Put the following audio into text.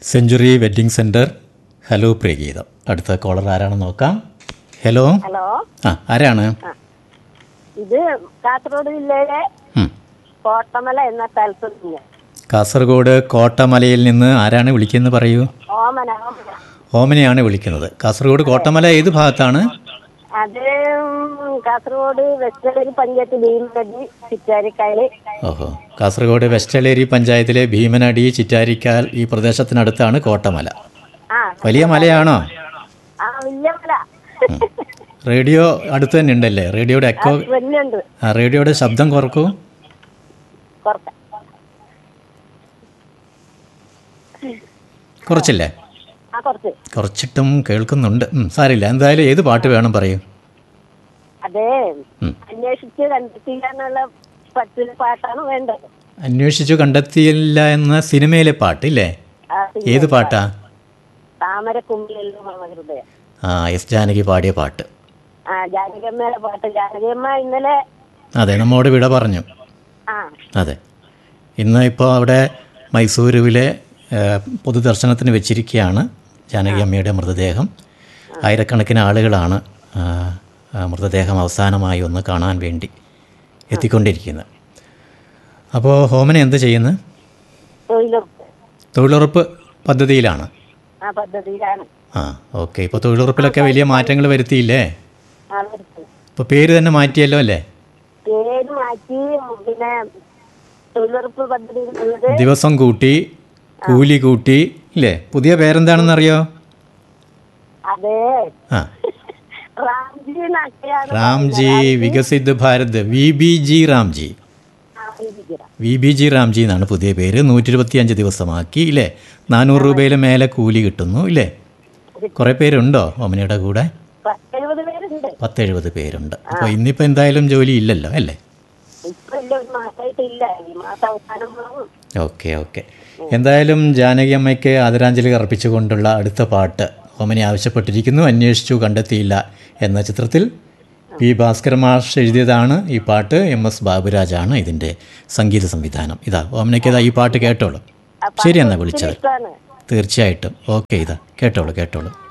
Century wedding centre hello പ്രിയഗീതം അടുത്ത caller ആരാണെന്ന് നോക്കാം ഹലോ ഹലോ ആ ആരാണ് ഇത് കാസർഗോഡ് ജില്ലയിലെ ഉം. കോട്ടമല എന്ന സ്ഥലത്ത് നിന്ന് കാസർഗോഡ് കോട്ടമലയിൽ നിന്ന് ആരാണ് വിളിക്കുന്നത് പറയൂ ഓമന ഓമന ഓമനയാണ് വിളിക്കുന്നത് കാസർഗോഡ് കോട്ടമല ഏത് ഭാഗത്താണ് അത് ഉം, കാസർഗോഡ് വെസ്റ്റലരി പഞ്ചായത്ത് ഭീമനടി ചിറ്റാരിക്കായല് ഓഹോ കാസർഗോഡ് വെസ്റ്റലേരി പഞ്ചായത്തിലെ ഭീമനടി ചിറ്റാരിക്കാൽ ഈ പ്രദേശത്തിനടുത്താണ് കോട്ടമല ആ വലിയ മലയാണോ ആ വല്യമല റേഡിയോ അടുത്ത് തന്നെ ഉണ്ടല്ലേ റേഡിയോയുടെ എക്കോ വല്യുണ്ട് ആ റേഡിയോയുടെ ശബ്ദം കുറക്കൂ കുറച്ച് കുറച്ചില്ലേ ആ കുറച്ച് കുറച്ചിട്ടും കേൾക്കുന്നുണ്ട് ഉം, സാരില്ല എന്തായാലും ഏത് പാട്ട് വേണം പറയൂ അതെ ഉം. അന്വേഷിച്ച് കണ്ടെത്തിക്കാനുള്ള പറ്റിയ പാട്ടാണ് വേണ്ടത് അന്വേഷിച്ചു കണ്ടെത്തിയില്ല എന്ന സിനിമയിലെ പാട്ട് ഇല്ലേ ആ, ഏത് പാട്ടാ താമര കുമ്പിലല്ലോ ഹൃദയം ആ എസ് ജാനകി പാടിയ പാട്ട് ആ ജാനകിയമ്മയുടെ പാട്ട് ജാനകിയമ്മ ഇന്നലെ അതെ നമ്മോട് വിട പറഞ്ഞു ആ അതെ ഇന്ന് ഇപ്പോൾ അവിടെ മൈസൂരുവിലെ ഏഹ്, പൊതുദർശനത്തിന് വെച്ചിരിക്കുകയാണ് ജാനകി അമ്മയുടെ മൃതദേഹം ആയിരക്കണക്കിന് ആളുകളാണ് ആ, ആ മൃതദേഹം അവസാനമായി ഒന്ന് കാണാൻ വേണ്ടി എത്തിക്കൊണ്ടിരിക്കുന്നത് അപ്പോൾ ഹോമന എന്ത് ചെയ്യുന്നത് തൊഴിലുറപ്പ് തൊഴിലുറപ്പ് പദ്ധതിയിലാണ് ആ പദ്ധതിയിലാണ് ആ ഓക്കെ ഇപ്പോൾ തൊഴിലുറപ്പിലൊക്കെ വലിയ മാറ്റങ്ങൾ വരുത്തിയില്ലേ അവർക്ക് ഇപ്പോൾ പേര് തന്നെ മാറ്റിയല്ലോ അല്ലേ പേര് മാറ്റി പിന്നെ തൊഴിലുറപ്പ് പദ്ധതി ഉള്ളത് ദിവസം കൂട്ടി കൂലി കൂട്ടി ഇല്ലേ പുതിയ പേരെന്താണെന്നറിയോ അതെ ആ റാംജി എന്നൊക്കെയാണ് Ramji Viksit Bharat V B G Ramji അറിയിക്കുന്നത്. വി ബി ജി റാംജി എന്നാണ് പുതിയ പേര് നൂറ്റി ഇരുപത്തിയഞ്ച് ദിവസമാക്കി ഇല്ലേ നാനൂറ് രൂപയിൽ മേലെ കൂലി കിട്ടുന്നു ഇല്ലേ കുറേ പേരുണ്ടോ ഓമനയുടെ കൂടെ പത്തെഴുപത് പേരുണ്ട് പത്തെഴുപത് പേരുണ്ട് അപ്പോൾ ഇന്നിപ്പോൾ എന്തായാലും ജോലി ഇല്ലല്ലോ അല്ലേ ഇപ്പൊ ഇല്ല ഒരു മാസമായിട്ടില്ല ഈ മാസം അവസാനം പോകും ഓക്കെ ഓക്കെ എന്തായാലും ജാനകി അമ്മയ്ക്ക് ആദരാഞ്ജലി അർപ്പിച്ചുകൊണ്ടുള്ള അടുത്ത പാട്ട് ഓമനെ ആവശ്യപ്പെട്ടിരിക്കുന്നു അന്വേഷിച്ചു കണ്ടെത്തിയില്ല എന്ന ചിത്രത്തിൽ പി ഭാസ്കര മാഷ് എഴുതിയതാണ് ഈ പാട്ട് എം എസ് ബാബുരാജാണ് ഇതിൻ്റെ സംഗീത സംവിധാനം ഇതാ ഓമനയ്ക്ക് ഇതാ ഈ പാട്ട് കേട്ടോളൂ ശരി എന്നാ വിളിച്ചത് ഇഷ്ടമാണ് തീർച്ചയായിട്ടും ഓക്കെ ഇതാ കേട്ടോളൂ കേട്ടോളൂ